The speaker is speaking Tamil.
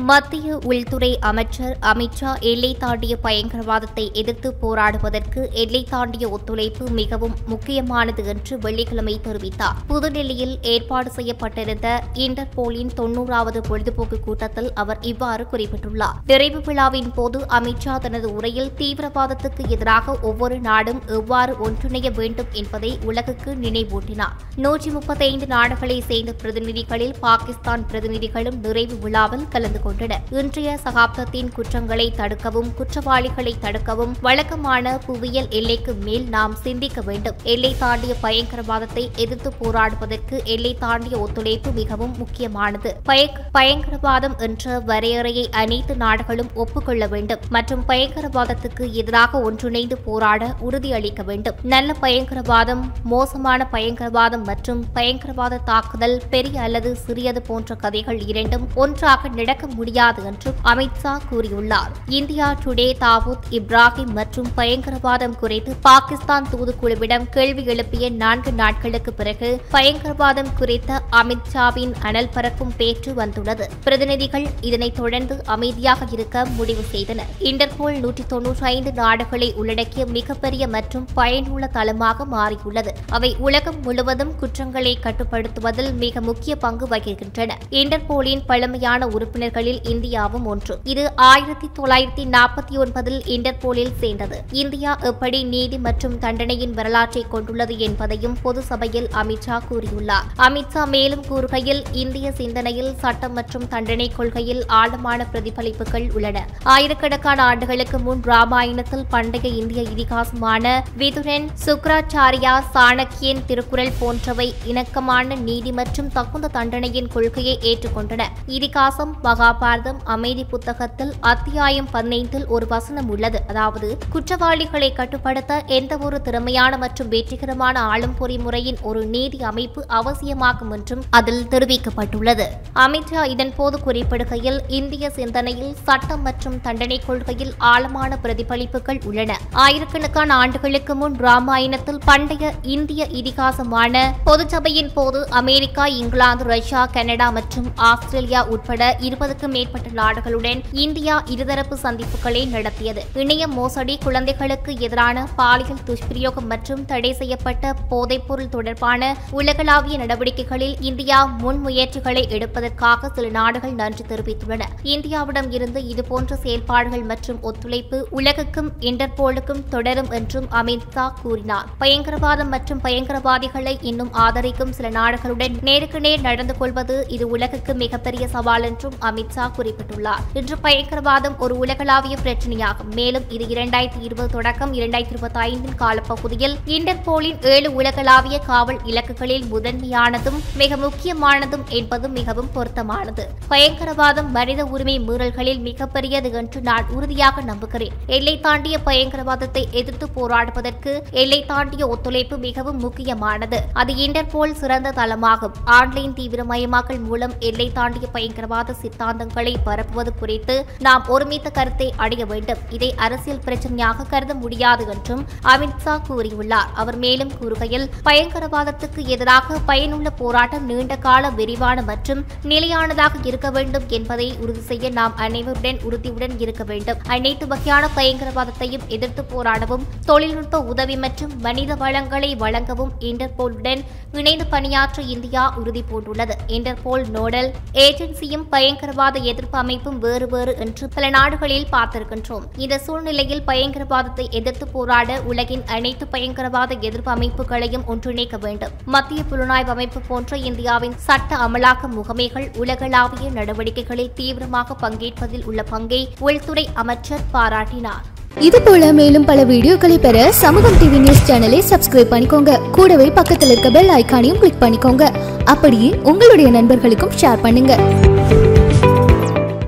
மத்திய உள்துறை அமைச்சர் அமித்ஷா எல்லை தாண்டிய பயங்கரவாதத்தை எதிர்த்து போராடுவதற்கு எல்லை தாண்டிய ஒத்துழைப்பு மிகவும் முக்கியமானது என்று வெள்ளிக்கிழமை தெரிவித்தார் புதுடெல்லியில் ஏற்பாடு செய்யப்பட்டிருந்த இன்டர்போலின் தொன்னூறாவது பொழுதுபோக்கு கூட்டத்தில் அவர் இவ்வாறு குறிப்பிட்டுள்ளார் நிறைவு விழாவின் போது அமித்ஷா தனது உரையில் தீவிரவாதத்துக்கு எதிராக ஒவ்வொரு நாடும் எவ்வாறு ஒன்றிணைய வேண்டும் என்பதை உலகுக்கு நினைவூட்டினார் நூற்றி முப்பத்தைந்து நாடுகளை சேர்ந்த பிரதிநிதிகளில் பாகிஸ்தான் பிரதிநிதிகளும் நிறைவு விழாவில் கலந்து கொண்டனர் இன்றைய சகாப்தத்தின் குற்றங்களை தடுக்கவும் குற்றவாளிகளை தடுக்கவும் வழக்கமான புவியியல் எல்லைக்கு மேல் நாம் சிந்திக்க வேண்டும் எல்லை தாண்டிய பயங்கரவாதத்தை எதிர்த்து போராடுவதற்கு எல்லை தாண்டிய ஒத்துழைப்பு மிகவும் முக்கியமானது பயக்- பயங்கரவாதம் என்ற வரையறையை அனைத்து நாடுகளும் ஒப்புக்கொள்ள வேண்டும் மற்றும் பயங்கரவாதத்துக்கு எதிராக ஒன்றிணைந்து போராட உறுதியளிக்க வேண்டும் நல்ல பயங்கரவாதம் மோசமான பயங்கரவாதம் மற்றும் பயங்கரவாத தாக்குதல் பெரிய அல்லது சிறியது போன்ற கதைகள் இரண்டும் ஒன்றாக நடக்க முடியாது என்றும் அமித்ஷா கூறியுள்ளார் இந்தியா டுடே தாவூத் இப்ராஹிம் மற்றும் பயங்கரவாதம் குறித்து பாகிஸ்தான் தூதுக்குழுவிடம் கேள்வி எழுப்பிய நான்கு நாட்களுக்கு பிறகு பயங்கரவாதம் குறித்த அமித்ஷாவின் அனல் பறக்கும் பேச்சு வந்துள்ளது பிரதிநிதிகள் இதனைத் தொடர்ந்து அமைதியாக இருக்க முடிவு செய்தனர் இன்டர்போல் நூற்றி தொன்னூற்றி ஐந்து நாடுகளை உள்ளடக்கிய மிகப்பெரிய மற்றும் பயனுள்ள தளமாக மாறியுள்ளது அவை உலகம் முழுவதும் குற்றங்களை கட்டுப்படுத்துவதில் மிக முக்கிய பங்கு வகிக்கின்றன இன்டர்போலின் பழமையான உறுப்பினர்களில் இந்தியாவும் ஒன்று இது ஆயிரத்தி தொள்ளாயிரத்தி நாற்பத்தி ஒன்பதில் இன்டர்போலில் சேர்ந்தது இந்தியா எப்படி நீதி மற்றும் தண்டனையின் வரலாற்றை கொண்டுள்ளது என்பதையும் பொது சபையில் அமித்ஷா கூறியுள்ளார் அமித்ஷா மேலும் கூறுகையில் இந்திய சிந்தனையில் சட்டம் மற்றும் தண்டனை கொள்கையில் ஆழமான பிரதிபலிப்புகள் உள்ளன ஆயிரக்கணக்கான ஆண்டுகளுக்கு முன் ராமாயணத்தில் பண்டைய இந்திய இதிகாசமான விதுரன் சுக்ராச்சாரியா சாணக்கியன் திருக்குறள் போன்றவை இணக்கமான நீதி மற்றும் தகுந்த தண்டனையின் கொள்கையை ஏற்றுக்கொண்டன இதிகாசம் மகாபாரதம் அமைதி புத்தகத்தில் அத்தியாயம் பதினைந்தில் ஒரு வசனம் உள்ளது அதாவது குற்றவாளிகளை கட்டுப்படுத்த எந்த ஒரு திறமையான மற்றும் வெற்றிகரமான ஆளும் பொறிமுறையின் ஒரு நீதி அமைப்பு அவசியமாகும் என்றும் அதில் தெரிவிக்கப்பட்டுள்ளது அமித்ஷா இதன்போது குறிப்பிடுகையில் இந்திய சிந்தனையில் சட்டம் மற்றும் தண்டனை கொள்கையில் ஆழமான பிரதிபலிப்புகள் உள்ளன ஆயிரக்கணக்கான ஆண்டுகளுக்கு முன் ராமாயணத்தில் பண்டைய இந்திய இதிகாசமான பொதுச்சபையின் போது அமெரிக்கா இங்கிலாந்து ரஷ்யா கனடா மற்றும் ஆஸ்திரேலியா உட்பட இருபதுக்கும் மேற்பட்ட நாடுகளுடன் இந்தியா இருதரப்பு சந்திப்புகளை நடத்தியது இணைய மோசடி குழந்தைகளுக்கு எதிரான பாலியல் துஷ்பிரயோகம் மற்றும் தடை செய்யப்பட்ட போதைப்பொருள் தொடர்பான உலகளாவிய நடவடிக்கைகளில் இந்தியா முன்முயற்சிகளை எடுப்பதற்காக சில நாடுகள் நன்றி தெரிவித்துள்ளன இந்தியாவிடம் இருந்து இதுபோன்ற செயல்பாடுகள் மற்றும் ஒத்துழைப்பு உலகுக்கும் இன்டர்போலுக்கும் தொடரும் என்றும் அமித்ஷா கூறினார் பயங்கரவாதம் மற்றும் பயங்கரவாதிகளை இன்னும் ஆதரிக்கும் சில நாடுகளுடன் நேருக்கு நேர் நடந்து கொள்வது இது உலகுக்கு மிகப்பெரிய சவால் என்றும் அமித்ஷா குறிப்பிட்டுள்ளார் இன்று பயங்கரவாதம் ஒரு உலகளாவிய பிரச்சனையாகும் மேலும் இது இரண்டாயிரத்தி இருபது தொடக்கம் இரண்டாயிரத்தி இருபத்தி ஐந்தின் காலப்பகுதியில் இன்டர்போலின் ஏழு உலகளாவிய காவல் இலக்குகளில் முதன்மையானதும் மிக முக்கியமானதும் என்பதும் மிகவும் பொருத்தமானது பயங்கரவாதம் மனித உரிமை மீறல்களில் மிகப்பெரியது என்று நான் உறுதியாக நம்புகிறேன் எல்லை தாண்டிய பயங்கரவாதத்தை எதிர்த்து போராடுவதற்கு எல்லை தாண்டிய ஒத்துழைப்பு மிகவும் முக்கியமானது அது இன்டர்போல் சிறந்த தளமாகும் ஆன்லைன் தீவிரமயமாக்கல் மூலம் எல்லை தாண்டிய பயங்கரவாத சித்தாந்தங்களை பரப்புவது குறித்து நாம் ஒருமித்த கருத்தை அடைய வேண்டும் இதை அரசியல் பிரச்சனையாக கருத முடியாது என்றும் அமித்ஷா கூறியுள்ளார் அவர் மேலும் கூறுகையில் பயங்கரவாதத்துக்கு எதிராக பயனுள்ள போராட்டம் நீண்ட கால விரிவான மற்றும் நிலையானதாக இருக்க வேண்டும் என்பதை உறுதி செய்ய நாம் அனைவருடன் உறுதியுடன் இருக்க வேண்டும் அனைத்து வகையான பயங்கரவாதத்தையும் எதிர்த்து போராடவும் தொழில்நுட்ப உதவி மற்றும் மனித வளங்களை வழங்கவும் இன்டர்போலுடன் இணைந்து பணியாற்ற இந்தியா உறுதி பூண்டுள்ளது இன்டர்போல் நோடல் ஏஜென்சியும் பயங்கரவாத எதிர்ப்பு அமைப்பும் வேறு வேறு என்று பல நாடுகளில் பார்த்திருக்கின்றோம் இந்த சூழ்நிலையில் பயங்கரவாதத்தை எதிர்த்து போராட உலகின் அனைத்து பயங்கரவாத எதிர்ப்பு அமைப்புகளையும் ஒன்றிணைக்க வேண்டும் மத்திய புலனாய்வு அமைப்பு போன்ற இந்தியாவின் சட்ட அமலாக்க முகமைகள் உலகளாவிய நடவடிக்கைகளில் தீவிரமாக பங்கேற்பதில் உள்ள பங்கை உள்துறை அமைச்சர் பாராட்டினார் இது போல மேலும் பல வீடியோக்களை பெற சமூகம் டிவி நியூஸ் சேனலை சப்ஸ்கிரைப் பண்ணிக்கோங்க கூடவே பக்கத்தில் இருக்க பெல் ஐகானையும் கிளிக் பண்ணிக்கோங்க அப்படியே உங்களுடைய நண்பர்களுக்கும் ஷேர் பண்ணுங்க